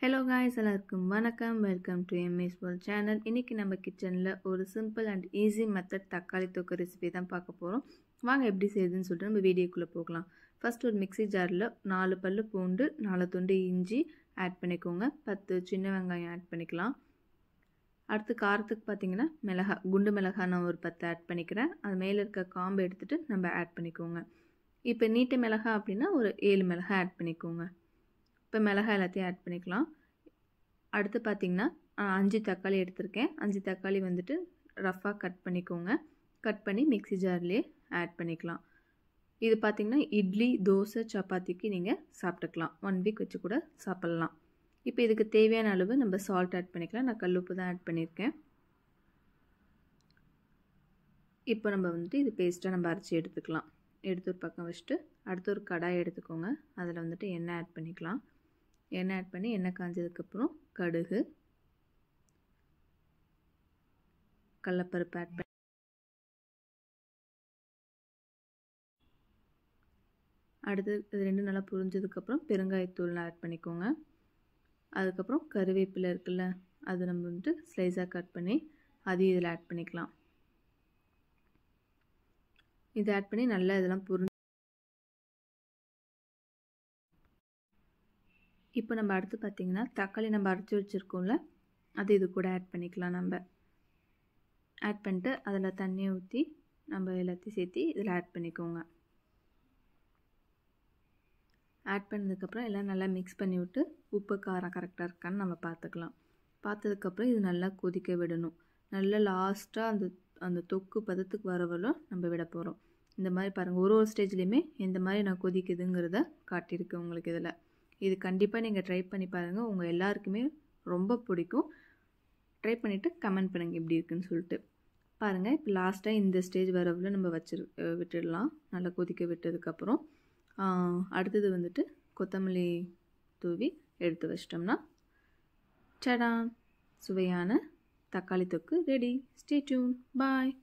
hello guys எல்லாருக்கும் வணக்கம் welcome to MS world channel இன்றைக்கி நம்ம கிச்சனில் ஒரு சிம்பிள் அண்ட் ஈஸி மெத்தட் தக்காளி தொக்கு ரெசிபி தான் பார்க்க போகிறோம் வாங்க எப்படி செய்யுதுன்னு சொல்லிட்டு நம்ம வீடியோக்குள்ளே போகலாம் ஃபஸ்ட் ஒரு மிக்ஸி ஜாரில் நாலு பல்லு பூண்டு நாலு துண்டு இஞ்சி ஆட் பண்ணிக்கோங்க பத்து சின்ன வெங்காயம் ஆட் பண்ணிக்கலாம் அடுத்து காரத்துக்கு பார்த்தீங்கன்னா மிளகா குண்டு மிளகா நான் ஒரு பத்து ஆட் பண்ணிக்கிறேன் அது மேலே இருக்க காம்பு எடுத்துகிட்டு நம்ம ஆட் பண்ணிக்கோங்க இப்போ நீட்டு மிளகா அப்படின்னா ஒரு ஏழு மிளகா ஆட் பண்ணிக்கோங்க இப்போ மிளகாய் எல்லாத்தையும் ஆட் பண்ணிக்கலாம் அடுத்து பார்த்திங்கன்னா அஞ்சு தக்காளி எடுத்திருக்கேன் அஞ்சு தக்காளி வந்துட்டு ரஃப்பாக கட் பண்ணிக்கோங்க கட் பண்ணி மிக்ஸி ஜார்லேயே ஆட் பண்ணிக்கலாம் இது பார்த்திங்கன்னா இட்லி தோசை சப்பாத்திக்கு நீங்கள் சாப்பிட்டுக்கலாம் ஒன் வீக் வச்சு கூட சாப்பிட்லாம் இப்போ இதுக்கு தேவையான அளவு நம்ம சால்ட் ஆட் பண்ணிக்கலாம் நான் கல்லுப்பு தான் ஆட் பண்ணியிருக்கேன் இப்போ நம்ம வந்துட்டு இது பேஸ்ட்டாக நம்ம அரைச்சி எடுத்துக்கலாம் எடுத்து ஒரு பக்கம் வச்சுட்டு அடுத்து ஒரு கடாய் எடுத்துக்கோங்க அதில் வந்துட்டு எண்ணெய் ஆட் பண்ணிக்கலாம் எண்ணெய் ஆட் பண்ணி எண்ணெய் காஞ்சதுக்கப்புறம் கடுகு கடலப்பருப்பு ஆட் பண்ணி அடுத்து இது ரெண்டும் நல்லா புரிஞ்சதுக்கப்புறம் பெருங்காயத்தூள் ஆட் பண்ணிக்கோங்க அதுக்கப்புறம் கருவேப்பிலை இருக்குல்ல அது நம்ம வந்துட்டு ஸ்லைஸாக கட் பண்ணி அதையும் இதில் ஆட் பண்ணிக்கலாம் இதை ஆட் பண்ணி நல்லா இதெல்லாம் புரிஞ்சு இப்போ நம்ம அடுத்து பார்த்திங்கன்னா தக்காளி நம்ம அரைச்சி வச்சுருக்கோம்ல அது இது கூட ஆட் பண்ணிக்கலாம் நம்ம ஆட் பண்ணிட்டு அதில் தண்ணியை ஊற்றி நம்ம எல்லாத்தையும் சேர்த்து இதில் ஆட் பண்ணிக்கோங்க ஆட் பண்ணதுக்கப்புறம் எல்லாம் நல்லா மிக்ஸ் பண்ணி விட்டு உப்பு காரம் கரெக்டாக இருக்கான்னு நம்ம பார்த்துக்கலாம் பார்த்ததுக்கப்புறம் இது நல்லா கொதிக்க விடணும் நல்லா லாஸ்ட்டாக அந்த அந்த தொக்கு பதத்துக்கு வரவரும் நம்ம விட போகிறோம் இந்த மாதிரி பாருங்கள் ஒரு ஒரு ஸ்டேஜ்லேயுமே எந்த மாதிரி நான் கொதிக்குதுங்கிறத காட்டியிருக்கேன் உங்களுக்கு இதில் இது கண்டிப்பாக நீங்கள் ட்ரை பண்ணி பாருங்கள் உங்கள் எல்லாருக்குமே ரொம்ப பிடிக்கும் ட்ரை பண்ணிவிட்டு கமெண்ட் பண்ணுங்கள் எப்படி இருக்குன்னு சொல்லிட்டு பாருங்கள் இப்போ லாஸ்ட்டாக இந்த ஸ்டேஜ் வரவில் நம்ம வச்சிரு விட்டுடலாம் நல்லா கொதிக்க விட்டதுக்கப்புறம் அடுத்தது வந்துட்டு கொத்தமல்லி தூவி எடுத்து வச்சிட்டோம்னா சடா சுவையான தக்காளி தொக்கு ரெடி ஸ்டே டியூன் பாய்